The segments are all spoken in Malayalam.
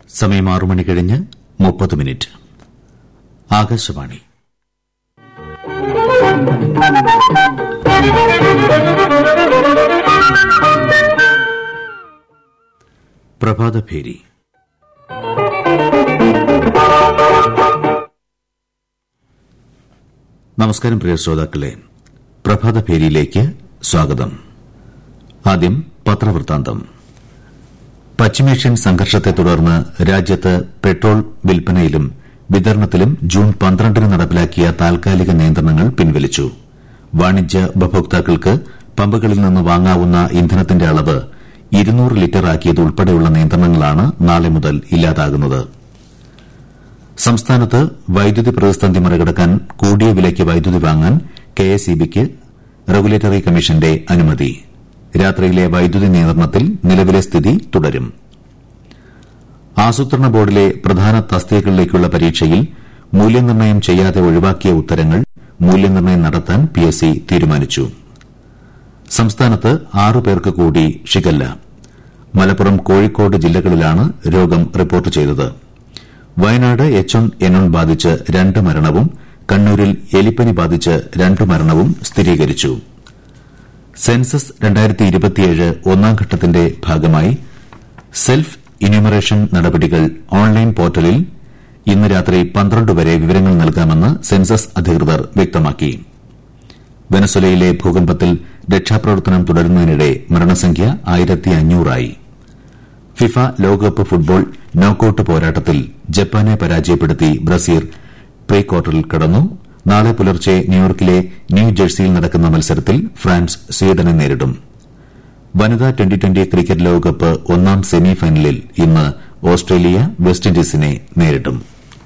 സമയം ആറു മണി കഴിഞ്ഞ് മുപ്പത് മിനിറ്റ് ആകാശവാണി പ്രഭാതഭേരി നമസ്കാരം പ്രിയ ശ്രോതാക്കളെ പ്രഭാതഭേരിയിലേക്ക് സ്വാഗതം ആദ്യം പത്രവൃത്താന്തം പശ്ചിമേഷ്യൻ സംഘർഷത്തെ തുടർന്ന് രാജ്യത്ത് പെട്രോൾ വിൽപ്പനയിലും വിതരണത്തിലും ജൂൺ പന്ത്രണ്ടിന് നടപ്പിലാക്കിയ താൽക്കാലിക നിയന്ത്രണങ്ങൾ പിൻവലിച്ചു വാണിജ്യ ഉപഭോക്താക്കൾക്ക് പമ്പുകളിൽ നിന്ന് വാങ്ങാവുന്ന ഇന്ധനത്തിന്റെ അളവ് ഇരുന്നൂറ് ലിറ്റർ ആക്കിയതുൾപ്പെടെയുള്ള നിയന്ത്രണങ്ങളാണ് നാളെ മുതൽ ഇല്ലാതാകുന്നത് സംസ്ഥാനത്ത് വൈദ്യുതി പ്രതിസന്ധി മറികടക്കാൻ കൂടിയ വിലയ്ക്ക് വൈദ്യുതി വാങ്ങാൻ കെഎസ്ഇബിക്ക് റെഗുലേറ്ററി കമ്മീഷന്റെ അനുമതി രാത്രിയിലെ വൈദ്യുതി നിയന്ത്രണത്തിൽ നിലവിലെ സ്ഥിതി തുടരും ആസൂത്രണ ബോർഡിലെ പ്രധാന തസ്തികകളിലേക്കുള്ള പരീക്ഷയിൽ മൂല്യനിർണ്ണയം ചെയ്യാതെ ഒഴിവാക്കിയ ഉത്തരങ്ങൾ മൂല്യനിർണ്ണയം നടത്താൻ പിഎസ്സി തീരുമാനിച്ചു സംസ്ഥാനത്ത് ആറു പേർക്ക് കൂടി ഷിഗല്ല മലപ്പുറം കോഴിക്കോട് ജില്ലകളിലാണ് രോഗം റിപ്പോർട്ട് ചെയ്തത് Wayanad H one N one ബാധിച്ച് രണ്ട് മരണവും കണ്ണൂരിൽ എലിപ്പനി ബാധിച്ച് രണ്ട് മരണവും സ്ഥിരീകരിച്ചു സെൻസസ് ഒന്നാം ഘട്ടത്തിന്റെ ഭാഗമായി സെൽഫ് ഇന്യൂമറേഷൻ നടപടികൾ ഓൺലൈൻ പോർട്ടലിൽ ഇന്ന് രാത്രി പന്ത്രണ്ട് വരെ വിവരങ്ങൾ നൽകാമെന്ന് സെൻസസ് അധികൃതർ വ്യക്തമാക്കി വെനസ്വലയിലെ ഭൂകമ്പത്തിൽ രക്ഷാപ്രവർത്തനം തുടരുന്നതിനിടെ മരണസംഖ്യ ആയിരത്തി അഞ്ഞൂറായി ഫിഫ ലോകകപ്പ് ഫുട്ബോൾ നോക്കൌട്ട് പോരാട്ടത്തിൽ ജപ്പാനെ പരാജയപ്പെടുത്തി ബ്രസീൽ പ്രീ ക്വാർട്ടറിൽ കടന്നു നാളെ പുലർച്ചെ ന്യൂയോർക്കിലെ ന്യൂ ജേഴ്സിയിൽ നടക്കുന്ന മത്സരത്തിൽ ഫ്രാൻസ് സ്വീഡനെ നേരിടും വനിതാ ട്വന്റി ട്വന്റി ക്രിക്കറ്റ് ലോകകപ്പ് ഒന്നാം സെമി ഫൈനലിൽ ഇന്ന് ഓസ്ട്രേലിയ വെസ്റ്റ് ഇൻഡീസിനെ നേരിടും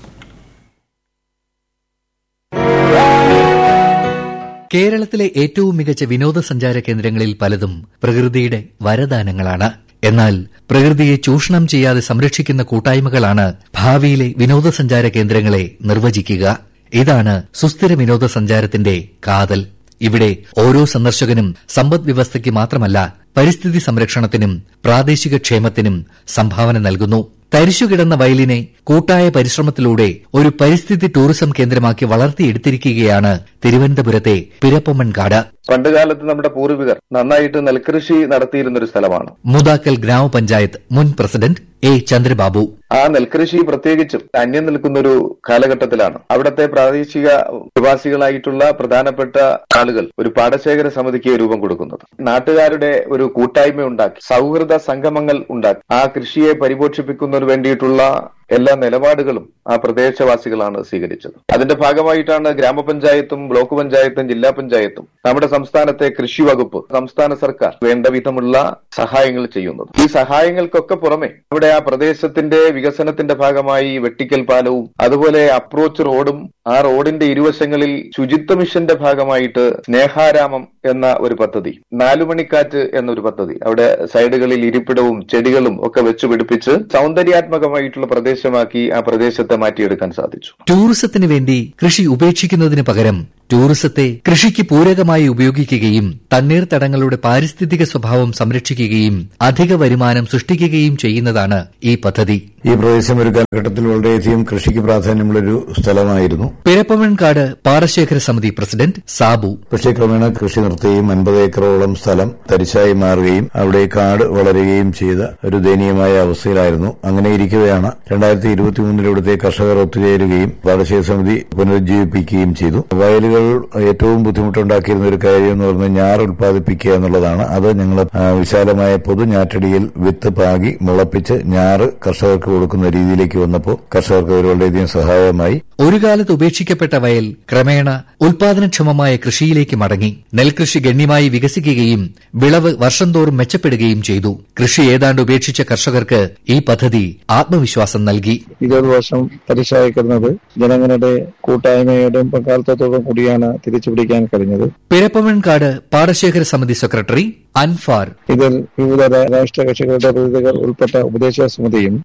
കേരളത്തിലെ ഏറ്റവും മികച്ച വിനോദസഞ്ചാര കേന്ദ്രങ്ങളിൽ പലതും പ്രകൃതിയുടെ വരദാനങ്ങളാണ് എന്നാൽ പ്രകൃതിയെ ചൂഷണം ചെയ്യാതെ സംരക്ഷിക്കുന്ന കൂട്ടായ്മകളാണ് ഭാവിയിലെ വിനോദസഞ്ചാര കേന്ദ്രങ്ങളെ നിർവചിക്കുക ഇതാണ് സുസ്ഥിര വിനോദസഞ്ചാരത്തിന്റെ കാതൽ ഇവിടെ ഓരോ സന്ദർശകനും സമ്പദ് വ്യവസ്ഥയ്ക്ക് മാത്രമല്ല പരിസ്ഥിതി സംരക്ഷണത്തിനും പ്രാദേശിക ക്ഷേമത്തിനും സംഭാവന നൽകുന്നു തരിശുകിടന്ന വയലിനെ കൂട്ടായ പരിശ്രമത്തിലൂടെ ഒരു പരിസ്ഥിതി ടൂറിസം കേന്ദ്രമാക്കി വളർത്തിയെടുത്തിരിക്കുകയാണ് തിരുവനന്തപുരത്തെ പിരപ്പമ്മൻകാട് പണ്ടുകാലത്ത് നമ്മുടെ പൂർവികർ നന്നായിട്ട് നെൽകൃഷി നടത്തിയിരുന്ന ഒരു സ്ഥലമാണ് മുതാക്കൽ ഗ്രാമപഞ്ചായത്ത് മുൻ പ്രസിഡന്റ് എ ചന്ദ്രബാബു ആ നെൽകൃഷി പ്രത്യേകിച്ചും അന്യം നിൽക്കുന്ന ഒരു കാലഘട്ടത്തിലാണ് അവിടുത്തെ പ്രാദേശിക നിവാസികളായിട്ടുള്ള പ്രധാനപ്പെട്ട ആളുകൾ ഒരു പാടശേഖര സമിതിക്ക് രൂപം കൊടുക്കുന്നത് നാട്ടുകാരുടെ ഒരു കൂട്ടായ്മ ഉണ്ടാക്കി സൗഹൃദ സംഗമങ്ങൾ ഉണ്ടാക്കി ആ കൃഷിയെ പരിപോഷിപ്പിക്കുന്നതിന് വേണ്ടിയിട്ടുള്ള എല്ലാ നിലപാടുകളും ആ പ്രദേശവാസികളാണ് സ്വീകരിച്ചത് അതിന്റെ ഭാഗമായിട്ടാണ് ഗ്രാമപഞ്ചായത്തും ബ്ലോക്ക് പഞ്ചായത്തും ജില്ലാ പഞ്ചായത്തും നമ്മുടെ സംസ്ഥാനത്തെ കൃഷി വകുപ്പ് സംസ്ഥാന സർക്കാർ വേണ്ട വിധമുള്ള സഹായങ്ങൾ ചെയ്യുന്നത് ഈ സഹായങ്ങൾക്കൊക്കെ പുറമെ അവിടെ ആ പ്രദേശത്തിന്റെ വികസനത്തിന്റെ ഭാഗമായി വെട്ടിക്കൽ പാലവും അതുപോലെ അപ്രോച്ച് റോഡും ആ റോഡിന്റെ ഇരുവശങ്ങളിൽ ശുചിത്വ മിഷന്റെ ഭാഗമായിട്ട് സ്നേഹാരാമം എന്ന ഒരു പദ്ധതി നാലുമണിക്കാറ്റ് എന്നൊരു പദ്ധതി അവിടെ സൈഡുകളിൽ ഇരിപ്പിടവും ചെടികളും ഒക്കെ വെച്ച് പിടിപ്പിച്ച് സൗന്ദര്യാത്മകമായിട്ടുള്ള പ്രദേശമാക്കി ആ പ്രദേശത്തെ മാറ്റിയെടുക്കാൻ സാധിച്ചു ടൂറിസത്തിന് വേണ്ടി കൃഷി ഉപേക്ഷിക്കുന്നതിന് പകരം ടൂറിസത്തെ കൃഷിക്ക് പൂരകമായി ഉപയോഗിക്കുകയും തണ്ണീർത്തടങ്ങളുടെ പാരിസ്ഥിതിക സ്വഭാവം സംരക്ഷിക്കുകയും അധിക വരുമാനം സൃഷ്ടിക്കുകയും ചെയ്യുന്നതാണ് ഈ പദ്ധതി ഈ പ്രദേശം ഒരു കാലഘട്ടത്തിൽ വളരെയധികം കൃഷിക്ക് പ്രാധാന്യമുള്ളൊരു സ്ഥലമായിരുന്നു പിരപ്പമൺകാട് പാടശേഖര സമിതി പ്രസിഡന്റ് സാബു പക്ഷേ ക്രമേണ കൃഷി നിർത്തുകയും അൻപത് ഏക്കറോളം സ്ഥലം തരിശായി മാറുകയും അവിടെ കാട് വളരുകയും ചെയ്ത ഒരു ദയനീയമായ അവസ്ഥയിലായിരുന്നു അങ്ങനെ ഇരിക്കവെയാണ് രണ്ടായിരത്തി ഇരുപത്തിമൂന്നിൽ ഇവിടുത്തെ കർഷകർ ഒത്തുചേരുകയും പാടശേഖര സമിതി പുനരുജ്ജീവിപ്പിക്കുകയും ചെയ്തു വയലുകൾ ഏറ്റവും ബുദ്ധിമുട്ടുണ്ടാക്കിയിരുന്ന ഒരു കാര്യം എന്ന് പറഞ്ഞാൽ ഞാർ ഉൽപ്പാദിപ്പിക്കുക എന്നുള്ളതാണ് അത് ഞങ്ങൾ ആ, വിശാലമായ പൊതു ഞാറ്റടിയിൽ വിത്ത് പാകി മുളപ്പിച്ച് ഞാറ് കർഷകർക്ക് കൊടുക്കുന്ന രീതിയിലേക്ക് വന്നപ്പോൾ കർഷകർക്ക് ഒരു വളരെയധികം സഹായമായി ഒരു കാലത്ത് ഉപേക്ഷിക്കപ്പെട്ട വയൽ ക്രമേണ ഉൽപാദനക്ഷമമായ കൃഷിയിലേക്ക് മടങ്ങി നെൽകൃഷി ഗണ്യമായി വികസിക്കുകയും വിളവ് വർഷം തോറും മെച്ചപ്പെടുകയും ചെയ്തു കൃഷി ഏതാണ്ട് ഉപേക്ഷിച്ച കർഷകർക്ക് ഈ പദ്ധതി ആത്മവിശ്വാസം നൽകി ഇരുപത് വർഷം തരിശായി കിടന്നത് ജനങ്ങളുടെ കൂട്ടായ്മയുടെയും പങ്കാളിത്തത്തോടും കൂടിയാണ് തിരിച്ചു പിടിക്കാൻ കഴിഞ്ഞത് പിരപ്പമൺകാട് പാടശേഖര സമിതി സെക്രട്ടറി അൻഫാർ ഇതിൽ വിവിധ രാ- രാഷ്ട്രീയ കക്ഷികളുടെ പ്രതിനിധികൾ ഉൾപ്പെട്ട ഉപദേശക സമിതിയും എണ്ണൂറോളം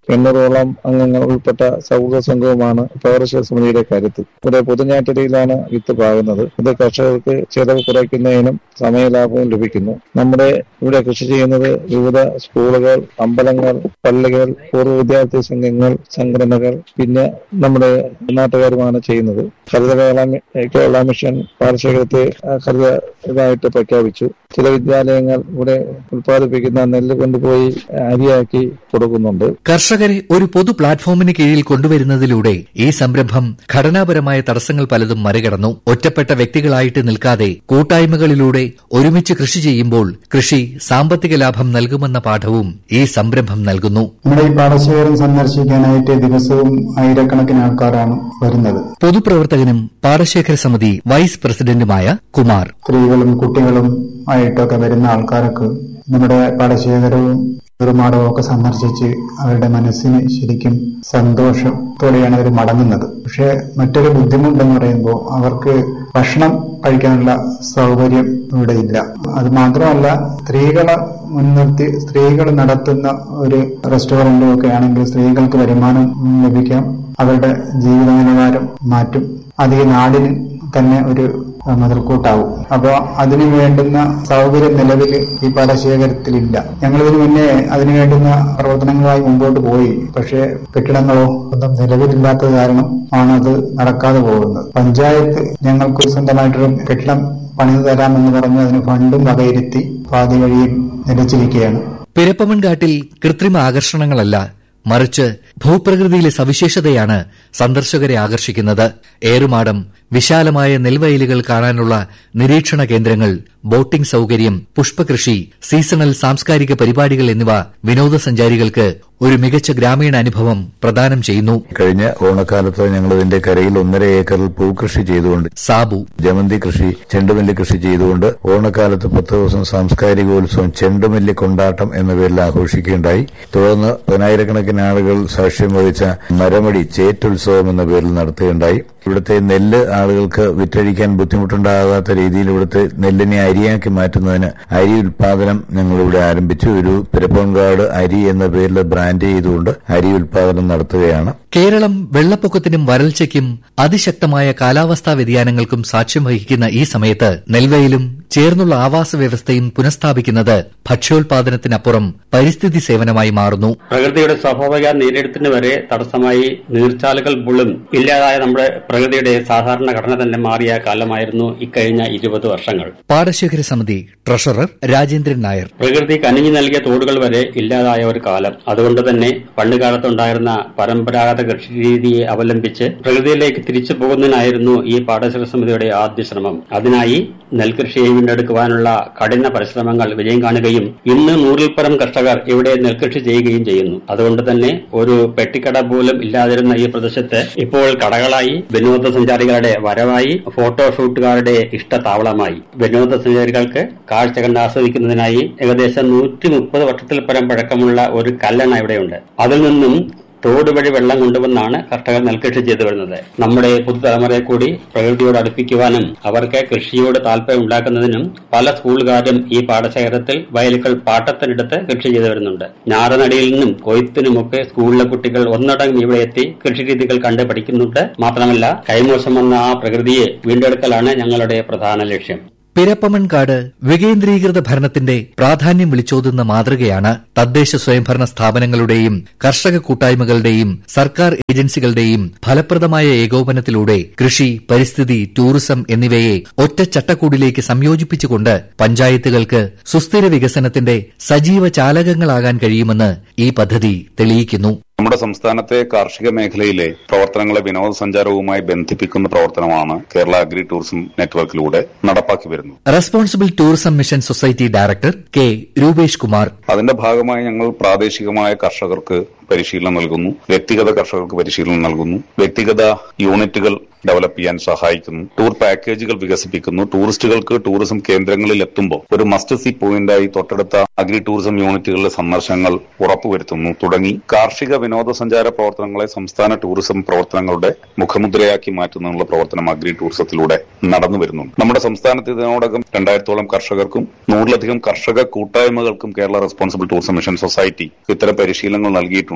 അഞ്ഞൂറോളം അംഗങ്ങൾ ഉൾപ്പെട്ട സൗഹൃദ സംഘവുമാണ് പൗരക്ഷ സമിതിയുടെ കരുത്ത് ഇവിടെ പൊതുഞ്ഞാറ്റരിയിലാണ് വിത്ത് പാകുന്നത് ഇത് കർഷകർക്ക് ചെലവ് കുറയ്ക്കുന്നതിനും സമയലാഭവും ലഭിക്കുന്നു നമ്മുടെ ഇവിടെ കൃഷി ചെയ്യുന്നത് വിവിധ സ്കൂളുകൾ അമ്പലങ്ങൾ പള്ളികൾ പൂർവ്വ വിദ്യാർത്ഥി സംഘങ്ങൾ സംഘടനകൾ പിന്നെ നമ്മുടെ നാട്ടുകാരുമാണ് ചെയ്യുന്നത് ഹരിത കേരള മി- കേരള മിഷൻ പാടശേഖരത്തെ ആ, ഹരിത ഇതായിട്ട് പ്രഖ്യാപിച്ചു ചില വിദ്യാലയങ്ങൾ ഇവിടെ ഉൽപ്പാദിപ്പിക്കുന്ന നെല്ല് കൊണ്ടുപോയി അരിയാക്കി കൊടുക്കുന്നുണ്ട് കർഷകരെ ഒരു പൊതു പ്ലാറ്റ്ഫോമിന് കീഴിൽ കൊണ്ടുവരുന്നതിലൂടെ ഈ സംരംഭം ഘടനാപരമായ തടസ്സങ്ങൾ പലതും മറികടന്നു ഒറ്റപ്പെട്ട വ്യക്തികളായിട്ട് നിൽക്കാതെ കൂട്ടായ്മകളിലൂടെ ഒരുമിച്ച് കൃഷി ചെയ്യുമ്പോൾ കൃഷി സാമ്പത്തിക ലാഭം നൽകുമെന്ന പാഠവും ഈ സംരംഭം നൽകുന്നു നമ്മുടെ ഈ പാടശേഖരം സന്ദർശിക്കാനായിട്ട് ദിവസവും ആയിരക്കണക്കിന് ആൾക്കാരാണ് വരുന്നത് പൊതുപ്രവർത്തകനും പാടശേഖര സമിതി വൈസ് പ്രസിഡന്റുമായ കുമാർ സ്ത്രീകളും കുട്ടികളും ആയിട്ടൊക്കെ വരുന്ന ആൾക്കാർക്ക് നമ്മുടെ പാടശേഖരവും ചെറുമാടവും ഒക്കെ സന്ദർശിച്ച് അവരുടെ മനസ്സിന് ശരിക്കും സന്തോഷത്തോടെയാണ് അവർ മടങ്ങുന്നത് പക്ഷെ മറ്റൊരു ബുദ്ധിമുട്ടെന്ന് പറയുമ്പോൾ അവർക്ക് ഭക്ഷണം കഴിക്കാനുള്ള സൗകര്യം ഇവിടെ ഇല്ല അത് മാത്രമല്ല സ്ത്രീകളെ മുൻനിർത്തി സ്ത്രീകൾ നടത്തുന്ന ഒരു റെസ്റ്റോറന്റും ഒക്കെ ആണെങ്കിൽ സ്ത്രീകൾക്ക് വരുമാനം ലഭിക്കാം അവരുടെ ജീവിത നിലവാരം മാറ്റും അത് ഈ നാടിന് തന്നെ ഒരു മുതൽക്കൂട്ടാവും അപ്പോൾ അതിനു വേണ്ടുന്ന സൗകര്യം നിലവിൽ ഈ പാടശേഖരത്തിലില്ല ഞങ്ങൾ ഇതിനു മുന്നേ അതിനു വേണ്ടുന്ന പ്രവർത്തനങ്ങളുമായി മുമ്പോട്ട് പോയി പക്ഷേ കെട്ടിടങ്ങളോ ഒന്നും നിലവിലില്ലാത്തത് കാരണം ആണ് അത് നടക്കാതെ പോകുന്നത് പഞ്ചായത്ത് ഞങ്ങൾക്ക് സ്വന്തമായിട്ടൊരു കെട്ടിടം പണിതു തരാമെന്ന് പറഞ്ഞ് അതിന് ഫണ്ടും വകയിരുത്തി പാതി വഴിയിൽ നിലച്ചിരിക്കുകയാണ് പിരപ്പമൺകാട്ടിൽ കൃത്രിമ ആകർഷണങ്ങളല്ല മറിച്ച് ഭൂപ്രകൃതിയിലെ സവിശേഷതയാണ് സന്ദർശകരെ ആകർഷിക്കുന്നത് ഏറുമാടം വിശാലമായ നെൽവയലുകൾ കാണാനുള്ള നിരീക്ഷണ കേന്ദ്രങ്ങൾ ബോട്ടിംഗ് സൌകര്യം പുഷ്പകൃഷി സീസണൽ സാംസ്കാരിക പരിപാടികൾ എന്നിവ വിനോദസഞ്ചാരികൾക്ക് ഒരു മികച്ച ഗ്രാമീണ അനുഭവം പ്രദാനം ചെയ്യുന്നു കഴിഞ്ഞ ഓണക്കാലത്ത് ഞങ്ങൾ ഇതിന്റെ കരയിൽ ഒന്നര ഏക്കറിൽ പൂക്കൃഷി ചെയ്തുകൊണ്ട് സാബു ജമന്തി കൃഷി ചെണ്ടുമല്ലി കൃഷി ചെയ്തുകൊണ്ട് ഓണക്കാലത്ത് പത്ത് ദിവസം സാംസ്കാരികോത്സവം ചെണ്ടുമല്ലി കൊണ്ടാട്ടം എന്ന പേരിൽ ആഘോഷിക്കുകയുണ്ടായി തുടർന്ന് പതിനായിരക്കണക്കിന് ആളുകൾ സാക്ഷ്യം വഹിച്ച മരമടി ചേറ്റുത്സവം എന്ന പേരിൽ നടത്തുകയുണ്ടായി ഇവിടുത്തെ നെല്ല് ആളുകൾക്ക് വിറ്റഴിക്കാൻ ബുദ്ധിമുട്ടുണ്ടാകാത്ത രീതിയിൽ ഇവിടുത്തെ നെല്ലിനെ അരിയാക്കി മാറ്റുന്നതിന് അരി ഉൽപാദനം ഞങ്ങളിവിടെ ആരംഭിച്ചു ഒരു പിരപ്പൻകാട് അരി എന്ന പേരിൽ ബ്രാൻഡ് ചെയ്തുകൊണ്ട് അരി ഉൽപാദനം നടത്തുകയാണ് കേരളം വെള്ളപ്പൊക്കത്തിനും വരൾച്ചയ്ക്കും അതിശക്തമായ കാലാവസ്ഥാ വ്യതിയാനങ്ങൾക്കും സാക്ഷ്യം വഹിക്കുന്ന ഈ സമയത്ത് നെൽവയലും ചേർന്നുള്ള ആവാസ വ്യവസ്ഥയും പുനഃസ്ഥാപിക്കുന്നത് ഭക്ഷ്യോൽപാദനത്തിനപ്പുറം പരിസ്ഥിതി സേവനമായി മാറുന്നു പ്രകൃതിയുടെ സ്വാഭാവിക നീരെടുത്തിന് വരെ തടസ്സമായി നീർച്ചാലുകൾ പോലും ഇല്ലാതായ നമ്മുടെ പ്രകൃതിയുടെ സാധാരണ ഘടന തന്നെ മാറിയ കാലമായിരുന്നു ഇക്കഴിഞ്ഞ ഇരുപത് വർഷങ്ങൾ പാടശേഖര സമിതി ട്രഷറർ രാജേന്ദ്രൻ നായർ പ്രകൃതി കനിഞ്ഞു നൽകിയ തോടുകൾ വരെ ഇല്ലാതായ ഒരു കാലം അതുകൊണ്ട് തന്നെ പണ്ടുകാലത്തുണ്ടായിരുന്ന പരമ്പരാഗത കൃഷി രീതിയെ അവലംബിച്ച് പ്രകൃതിയിലേക്ക് തിരിച്ചു പോകുന്നതിനായിരുന്നു ഈ പാടശേഖര സമിതിയുടെ ആദ്യ ശ്രമം അതിനായി നെൽകൃഷിയെ വീണ്ടെടുക്കുവാനുള്ള കഠിന പരിശ്രമങ്ങൾ വിജയം കാണുകയും ഇന്ന് നൂറിൽ പരം കർഷകർ ഇവിടെ നെൽകൃഷി ചെയ്യുകയും ചെയ്യുന്നു അതുകൊണ്ട് തന്നെ ഒരു പെട്ടിക്കട പോലും ഇല്ലാതിരുന്ന ഈ പ്രദേശത്ത് ഇപ്പോൾ കടകളായി വിനോദസഞ്ചാരികളുടെ വരവായി ഫോട്ടോഷൂട്ടുകാരുടെ ഇഷ്ടതാവളമായി വിനോദസഞ്ചാരികൾക്ക് കാഴ്ച കണ്ട് ആസ്വദിക്കുന്നതിനായി ഏകദേശം നൂറ്റി മുപ്പത് വർഷത്തിൽ പരം പഴക്കമുള്ള ഒരു കല്ലെണ്ണ ഇവിടെയുണ്ട് അതിൽ നിന്നും തോട് വഴി വെള്ളം കൊണ്ടുവന്നാണ് കർഷകർ നെൽകൃഷി ചെയ്തു വരുന്നത് നമ്മുടെ പുതുതലമുറയെ കൂടി പ്രകൃതിയോട് അടുപ്പിക്കുവാനും അവർക്ക് കൃഷിയോട് താല്പര്യം ഉണ്ടാക്കുന്നതിനും പല സ്കൂളുകാരും ഈ പാടശേഖരത്തിൽ വയലുകൾ പാട്ടത്തിനെടുത്ത് കൃഷി ചെയ്തു വരുന്നുണ്ട് ഞാറനടിയിൽ നിന്നും കൊയ്ത്തിനുമൊക്കെ സ്കൂളിലെ കുട്ടികൾ ഒന്നടങ്കം ഇവിടെ എത്തി കൃഷിരീതികൾ കണ്ട് പഠിക്കുന്നുണ്ട് മാത്രമല്ല കൈമോശം വന്ന ആ പ്രകൃതിയെ വീണ്ടെടുക്കലാണ് ഞങ്ങളുടെ പ്രധാന ലക്ഷ്യം പിരപ്പമൺകാട് വികേന്ദ്രീകൃത ഭരണത്തിന്റെ പ്രാധാന്യം വിളിച്ചോതുന്ന മാതൃകയാണ് തദ്ദേശ സ്വയംഭരണ സ്ഥാപനങ്ങളുടെയും കർഷക കൂട്ടായ്മകളുടെയും സർക്കാർ ഏജൻസികളുടെയും ഫലപ്രദമായ ഏകോപനത്തിലൂടെ കൃഷി പരിസ്ഥിതി ടൂറിസം എന്നിവയെ ഒറ്റ ചട്ടക്കൂടിലേക്ക് സംയോജിപ്പിച്ചുകൊണ്ട് പഞ്ചായത്തുകൾക്ക് സുസ്ഥിര വികസനത്തിന്റെ സജീവ ചാലകങ്ങളാകാൻ കഴിയുമെന്ന് ഈ പദ്ധതി തെളിയിക്കുന്നു നമ്മുടെ സംസ്ഥാനത്തെ കാർഷിക മേഖലയിലെ പ്രവർത്തനങ്ങളെ വിനോദസഞ്ചാരവുമായി ബന്ധിപ്പിക്കുന്ന പ്രവർത്തനമാണ് കേരള അഗ്രി ടൂറിസം നെറ്റ്വർക്കിലൂടെ നടപ്പാക്കി വരുന്നത് responsible tourism mission society director K Rupesh Kumar അതിന്റെ ഭാഗമായി ഞങ്ങൾ പ്രാദേശികമായ കർഷകർക്ക് പരിശീലനം നൽകുന്നു വ്യക്തിഗത കർഷകർക്ക് പരിശീലനം നൽകുന്നു വ്യക്തിഗത യൂണിറ്റുകൾ ഡെവലപ്പ് ചെയ്യാൻ സഹായിക്കുന്നു ടൂർ പാക്കേജുകൾ വികസിപ്പിക്കുന്നു ടൂറിസ്റ്റുകൾക്ക് ടൂറിസം കേന്ദ്രങ്ങളിൽ എത്തുമ്പോൾ ഒരു മസ്റ്റ് സി പോയിന്റായി തൊട്ടടുത്ത അഗ്രി ടൂറിസം യൂണിറ്റുകളിലെ സന്ദർശനങ്ങൾ ഉറപ്പുവരുത്തുന്നു തുടങ്ങി കാർഷിക വിനോദസഞ്ചാര പ്രവർത്തനങ്ങളെ സംസ്ഥാന ടൂറിസം പ്രവർത്തനങ്ങളുടെ മുഖമുദ്രയാക്കി മാറ്റുന്നതിനുള്ള പ്രവർത്തനം അഗ്രി ടൂറിസത്തിലൂടെ നടന്നു വരുന്നുണ്ട് നമ്മുടെ സംസ്ഥാനത്ത് ഇതിനോടകം രണ്ടായിരത്തോളം കർഷകർക്കും നൂറിലധികം കർഷക കൂട്ടായ്മകൾക്കും Kerala responsible tourism mission society ഇത്തരം പരിശീലനങ്ങൾ നൽകിയിട്ടുണ്ട്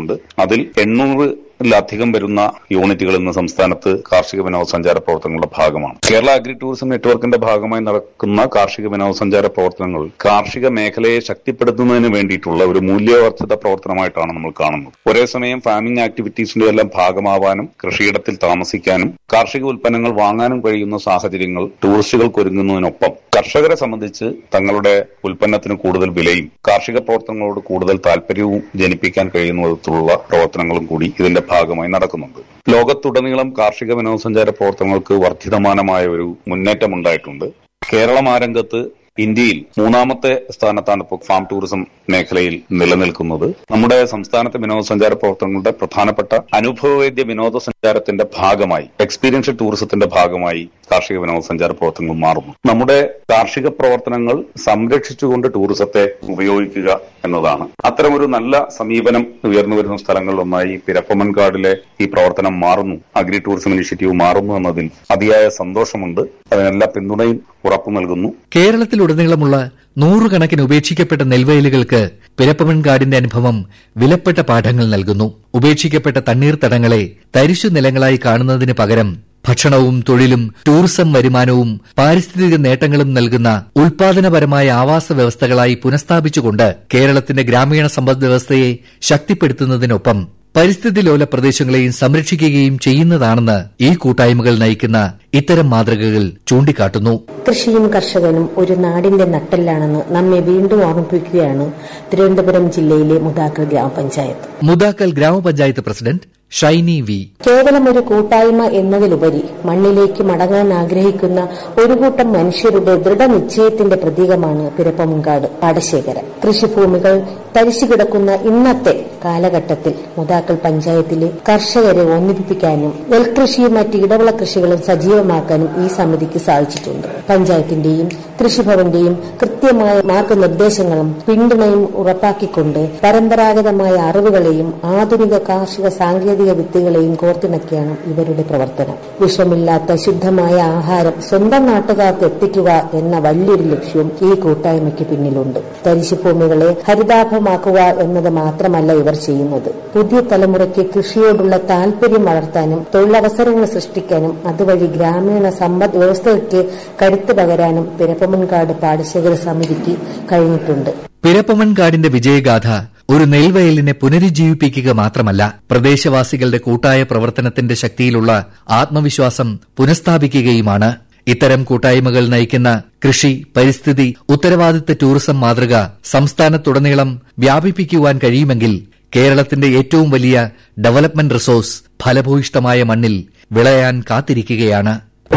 നടക്കുന്നുണ്ട് അതിൽ എണ്ണൂറിലധികം വരുന്ന യൂണിറ്റുകൾ ഇന്ന് സംസ്ഥാനത്ത് കാർഷിക വിനോദസഞ്ചാര പ്രവർത്തനങ്ങളുടെ ഭാഗമാണ് കേരള അഗ്രി ടൂറിസം നെറ്റ്വർക്കിന്റെ ഭാഗമായി നടക്കുന്ന കാർഷിക വിനോദസഞ്ചാര പ്രവർത്തനങ്ങൾ കാർഷിക മേഖലയെ ശക്തിപ്പെടുത്തുന്നതിന് വേണ്ടിയിട്ടുള്ള ഒരു മൂല്യവർദ്ധിത പ്രവർത്തനമായിട്ടാണ് നമ്മൾ കാണുന്നത് ഒരേ സമയം ഫാമിംഗ് ആക്ടിവിറ്റീസിന്റെ എല്ലാം ഭാഗമാവാനും കൃഷിയിടത്തിൽ താമസിക്കാനും കാർഷിക ഉൽപ്പന്നങ്ങൾ വാങ്ങാനും കഴിയുന്ന സാഹചര്യങ്ങൾ ടൂറിസ്റ്റുകൾക്ക് ഒരുങ്ങുന്നതിനൊപ്പം കർഷകരെ സംബന്ധിച്ച് തങ്ങളുടെ ഉൽപ്പന്നത്തിന് കൂടുതൽ വിലയും കാർഷിക പ്രവർത്തനങ്ങളോട് കൂടുതൽ താല്പര്യവും ജനിപ്പിക്കാൻ കഴിയുന്ന വിധത്തിലുള്ള പ്രവർത്തനങ്ങളും കൂടി ഇതിന്റെ ഭാഗമായി നടക്കുന്നുണ്ട് ലോകത്തുടനീളം കാർഷിക വിനോദസഞ്ചാര പ്രവർത്തനങ്ങൾക്ക് വർദ്ധിതമാനമായ ഒരു മുന്നേറ്റം ഉണ്ടായിട്ടുണ്ട് കേരളം ആ രംഗത്ത് ഇന്ത്യയിൽ മൂന്നാമത്തെ സ്ഥാനത്താണ് ഇപ്പോൾ ഫാം ടൂറിസം മേഖലയിൽ നിലനിൽക്കുന്നത് നമ്മുടെ സംസ്ഥാനത്തെ വിനോദസഞ്ചാര പ്രവർത്തനങ്ങളുടെ പ്രധാനപ്പെട്ട അനുഭവവേദ്യ വിനോദസഞ്ചാരത്തിന്റെ ഭാഗമായി എക്സ്പീരിയൻഷ്യൽ ടൂറിസത്തിന്റെ ഭാഗമായി കാർഷിക വിനോദസഞ്ചാര പ്രവർത്തനങ്ങൾ മാറുന്നു നമ്മുടെ കാർഷിക പ്രവർത്തനങ്ങൾ സംരക്ഷിച്ചുകൊണ്ട് ടൂറിസത്തെ ഉപയോഗിക്കുക എന്നതാണ് അത്തരമൊരു നല്ല സമീപനം ഉയർന്നു വരുന്ന സ്ഥലങ്ങളിലൊന്നായി പിരപ്പമൻകാടിലെ ഈ പ്രവർത്തനം മാറുന്നു അഗ്രി ടൂറിസം ഇനിഷ്യേറ്റീവ് മാറുന്നു എന്നതിൽ അതിയായ സന്തോഷമുണ്ട് അതിനെല്ലാ പിന്തുണയും ഉറപ്പു നൽകുന്നു കേരളത്തിലുടനീളമുള്ള നൂറുകണക്കിന് ഉപേക്ഷിക്കപ്പെട്ട നെൽവയലുകൾക്ക് പിരപ്പമൺകാടിന്റെ അനുഭവം വിലപ്പെട്ട പാഠങ്ങൾ നൽകുന്നു ഉപേക്ഷിക്കപ്പെട്ട തണ്ണീർത്തടങ്ങളെ തരിശു നിലങ്ങളായി കാണുന്നതിന് പകരം ഭക്ഷണവും തൊഴിലും ടൂറിസം വരുമാനവും പാരിസ്ഥിതിക നേട്ടങ്ങളും നൽകുന്ന ഉൽപാദനപരമായ ആവാസ വ്യവസ്ഥകളായി പുനഃസ്ഥാപിച്ചുകൊണ്ട് കേരളത്തിന്റെ ഗ്രാമീണ സമ്പദ് വ്യവസ്ഥയെ ശക്തിപ്പെടുത്തുന്നതിനൊപ്പം പരിസ്ഥിതി ലോല പ്രദേശങ്ങളെയും സംരക്ഷിക്കുകയും ചെയ്യുന്നതാണെന്ന് ഈ കൂട്ടായ്മകൾ നയിക്കുന്ന ഇത്തരം മാതൃകകൾ ചൂണ്ടിക്കാട്ടുന്നു കൃഷിയും കർഷകനും ഒരു നാടിന്റെ നട്ടെല്ലാണെന്ന് നമ്മെ വീണ്ടും ഓർമ്മിപ്പിക്കുകയാണ് തിരുവനന്തപുരം ജില്ലയിലെ മുതാക്കൽ ഗ്രാമപഞ്ചായത്ത് മുതാക്കൽ ഗ്രാമപഞ്ചായത്ത് പ്രസിഡന്റ് ഷൈനി വി കേവലം ഒരു കൂട്ടായ്മ എന്നതിലുപരി മണ്ണിലേക്ക് മടങ്ങാൻ ആഗ്രഹിക്കുന്ന ഒരു കൂട്ടം മനുഷ്യരുടെ ദൃഢനിശ്ചയത്തിന്റെ പ്രതീകമാണ് പിരപ്പമുങ്കാട് പാടശേഖരം കൃഷിഭൂമികൾ തരിശു കിടക്കുന്ന ഇന്നത്തെ കാലഘട്ടത്തിൽ മുതാക്കൽ പഞ്ചായത്തിലെ കർഷകരെ ഒന്നിപ്പിക്കാനും നെൽകൃഷിയും മറ്റ് ഇടവിള കൃഷികളും സജീവമാക്കാനും ഈ സമിതിക്ക് സാധിച്ചിട്ടുണ്ട് പഞ്ചായത്തിന്റെയും കൃഷിഭവന്റെയും കൃത്യമായ മാർഗനിർദ്ദേശങ്ങളും പിന്തുണയും ഉറപ്പാക്കിക്കൊണ്ട് പരമ്പരാഗതമായ അറിവുകളെയും ആധുനിക കാർഷിക സാങ്കേതിക വിദ്യകളെയും കോർത്തിണക്കിയാണ് ഇവരുടെ പ്രവർത്തനം വിഷമില്ലാത്ത ശുദ്ധമായ ആഹാരം സ്വന്തം നാട്ടുകാർക്ക് എത്തിക്കുക എന്ന വലിയൊരു ലക്ഷ്യവും ഈ കൂട്ടായ്മയ്ക്ക് പിന്നിലുണ്ട് തരിശുഭൂമികളെ ഹരിതാഭമാക്കുക എന്നത് മാത്രമല്ല ഇവർ ചെയ്യുന്നത് പുതിയ തലമുറയ്ക്ക് കൃഷിയോടുള്ള താല്പര്യം വളർത്താനും തൊഴിലവസരങ്ങൾ സൃഷ്ടിക്കാനും അതുവഴി ഗ്രാമീണ സമ്പദ് വ്യവസ്ഥയ്ക്ക് കരുത്ത് പകരാനും പിരപ്പമൻകാട് പാടശേഖര സമിതിക്ക് കഴിഞ്ഞിട്ടുണ്ട് പിരപ്പമൺകാടിന്റെ വിജയഗാഥ ഒരു നെൽവയലിനെ പുനരുജ്ജീവിപ്പിക്കുക മാത്രമല്ല പ്രദേശവാസികളുടെ കൂട്ടായ പ്രവർത്തനത്തിന്റെ ശക്തിയിലുള്ള ആത്മവിശ്വാസം പുനഃസ്ഥാപിക്കുകയുമാണ് ഇത്തരം കൂട്ടായ്മകൾ നയിക്കുന്ന കൃഷി പരിസ്ഥിതി ഉത്തരവാദിത്ത ടൂറിസം മാതൃക സംസ്ഥാനത്തുടനീളം വ്യാപിപ്പിക്കുവാൻ കഴിയുമെങ്കിൽ കേരളത്തിന്റെ ഏറ്റവും വലിയ ഡെവലപ്മെന്റ് റിസോഴ്സ് ഫലഭൂയിഷ്ടമായ മണ്ണിൽ വിളയാൻ കാത്തിരിക്കുകയാണ്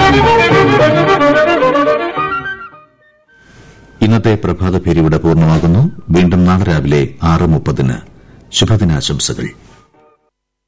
ഇന്നത്തെ പ്രഭാത പേരിവിടെ പൂർണ്ണമാകുന്നു വീണ്ടും നാളെ രാവിലെ ആറ് മുപ്പതിന് ശുഭദിനാശംസകൾ